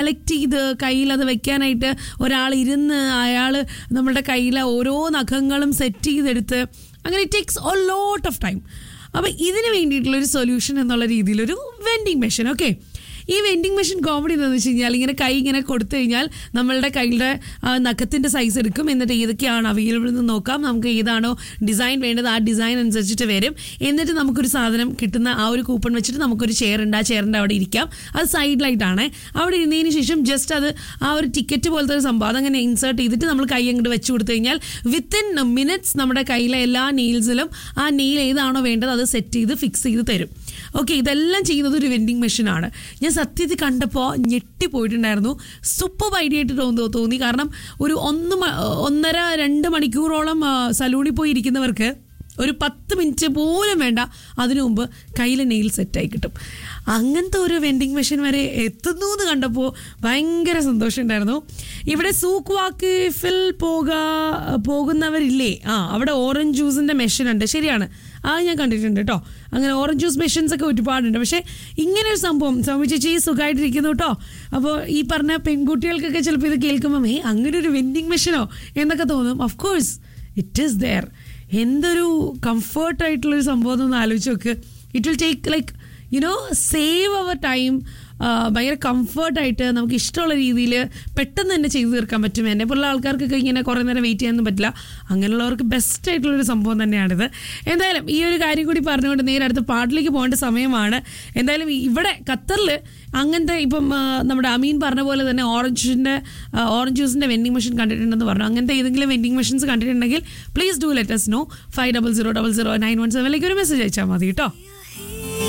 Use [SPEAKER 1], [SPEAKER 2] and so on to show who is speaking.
[SPEAKER 1] select ചെയ്ത് കയ്യിൽ അത് വെക്കാനായിട്ട് ഒരാൾ ഇരുന്ന് അയാൾ നമ്മളുടെ കയ്യിലെ ഓരോ നഖങ്ങളും സെറ്റ് ചെയ്തെടുത്ത് അങ്ങനെ it takes a lot of time അപ്പോൾ ഇതിന് വേണ്ടിയിട്ടുള്ള ഒരു സൊല്യൂഷൻ എന്നുള്ള രീതിയിലൊരു വെൻഡിങ് മെഷീൻ ഓക്കെ ഈ വെൻഡിങ് മെഷീൻ കോമഡി എന്താണെന്ന് വെച്ച് കഴിഞ്ഞാൽ ഇങ്ങനെ കൈ ഇങ്ങനെ കൊടുത്തു കഴിഞ്ഞാൽ നമ്മളുടെ കൈയുടെ ആ, നഖത്തിന്റെ സൈസ് എടുക്കും എന്നിട്ട് ഏതൊക്കെയാണ് അവൈലബിൾ എന്ന് നോക്കാം നമുക്ക് ഏതാണോ ഡിസൈൻ വേണ്ടത് ആ ഡിസൈൻ അനുസരിച്ചിട്ട് വരും എന്നിട്ട് നമുക്കൊരു സാധനം കിട്ടുന്ന ആ ഒരു കൂപ്പൺ വെച്ചിട്ട് നമുക്കൊരു ചെയർ ഉണ്ട് ആ ചെയറിൻ്റെ അവിടെ ഇരിക്കാം അത് സൈഡിലായിട്ടാണ് അവിടെ ഇരുന്നതിന് ശേഷം ജസ്റ്റ് അത് ആ ഒരു ടിക്കറ്റ് പോലത്തെ ഒരു സംഭവം അതങ്ങനെ ഇൻസേർട്ട് ചെയ്തിട്ട് നമ്മൾ കൈ അങ്ങോട്ട് വെച്ച് കൊടുത്തു കഴിഞ്ഞാൽ വിത്തിൻ മിനിറ്റ്സ് നമ്മുടെ കയ്യിലെ എല്ലാ നെയിൽസിലും ആ നെയിൽ ഏതാണോ വേണ്ടത് അത് സെറ്റ് ചെയ്ത് ഫിക്സ് ചെയ്ത് തരും ഓക്കെ ഇതെല്ലാം ചെയ്യുന്നത് ഒരു വെൻഡിങ് മെഷീനാണ് ഞാൻ സത്യത്തിൽ കണ്ടപ്പോൾ ഞെട്ടിപ്പോയിട്ടുണ്ടായിരുന്നു സൂപ്പർ ഐഡിയ ആയിട്ട് തോന്നു തോന്നി കാരണം ഒരു ഒന്ന് മ- ഒന്നര രണ്ട് മണിക്കൂറോളം ആ, സലൂണിൽ പോയി ഇരിക്കുന്നവർക്ക് ഒരു പത്ത് മിനിറ്റ് പോലും വേണ്ട അതിനു മുമ്പ് കയ്യിൽ നെയിൽ സെറ്റായി കിട്ടും അങ്ങനത്തെ ഒരു വെൻഡിങ് മെഷീൻ വരെ എത്തുന്നു എന്ന് കണ്ടപ്പോൾ ഭയങ്കര സന്തോഷമുണ്ടായിരുന്നു ഇവിടെ സൂക്ക് വാക്കിഫിൽ പോക പോകുന്നവരില്ലേ ആ അവിടെ ഓറഞ്ച് ജ്യൂസിൻ്റെ മെഷീൻ ഉണ്ട് ശരിയാണ് ആ ഞാൻ കണ്ടിട്ടുണ്ട് കേട്ടോ അങ്ങനെ ഓറഞ്ച് ജ്യൂസ് മെഷീൻസ് ഒക്കെ ഒരുപാടുണ്ട് പക്ഷേ ഇങ്ങനെ ഒരു സംഭവം സൗമ്യ ചേച്ചി സുഖമായിട്ടിരിക്കുന്നു കേട്ടോ അപ്പോൾ ഈ പറഞ്ഞ പെൺകുട്ടികൾക്കൊക്കെ ചിലപ്പോൾ ഇത് കേൾക്കുമ്പോൾ ഏ അങ്ങനെ ഒരു വെൻഡിങ് മെഷീനോ എന്നൊക്കെ തോന്നും of course it is there എന്തൊരു കംഫർട്ടായിട്ടുള്ളൊരു സംഭവം എന്നൊന്ന് ആലോചിച്ച് നോക്ക് it will take like you know save our time ഭയങ്കര കംഫർട്ടായിട്ട് നമുക്ക് ഇഷ്ടമുള്ള രീതിയിൽ പെട്ടെന്ന് തന്നെ ചെയ്തു തീർക്കാൻ പറ്റും എന്നെ പോലുള്ള ആൾക്കാർക്കൊക്കെ ഇങ്ങനെ കുറേ നേരം വെയിറ്റ് ചെയ്യാനൊന്നും പറ്റില്ല അങ്ങനെയുള്ളവർക്ക് ബെസ്റ്റ് ആയിട്ടുള്ളൊരു സംഭവം തന്നെയാണിത് എന്തായാലും ഈ ഒരു കാര്യം കൂടി പറഞ്ഞുകൊണ്ട് നേരെ അടുത്ത പാട്ടിലേക്ക് പോകേണ്ട സമയമാണ് എന്തായാലും ഇവിടെ ഖത്തറിൽ അങ്ങനത്തെ ഇപ്പം ആ, നമ്മുടെ അമീൻ പറഞ്ഞ പോലെ തന്നെ ഓറഞ്ചിൻ്റെ ഓറഞ്ച് ജ്യൂസിൻ്റെ വെൻഡിങ് മെഷീൻ കണ്ടിട്ടുണ്ടെന്ന് പറഞ്ഞു അങ്ങനത്തെ ഏതെങ്കിലും വെൻഡിങ് മെഷീൻസ് കണ്ടിട്ടുണ്ടെങ്കിൽ please do let us know five double zero double zero nine one സെവനിലേക്ക് ഒരു മെസ്സേജ് അയച്ചാൽ മതി കേട്ടോ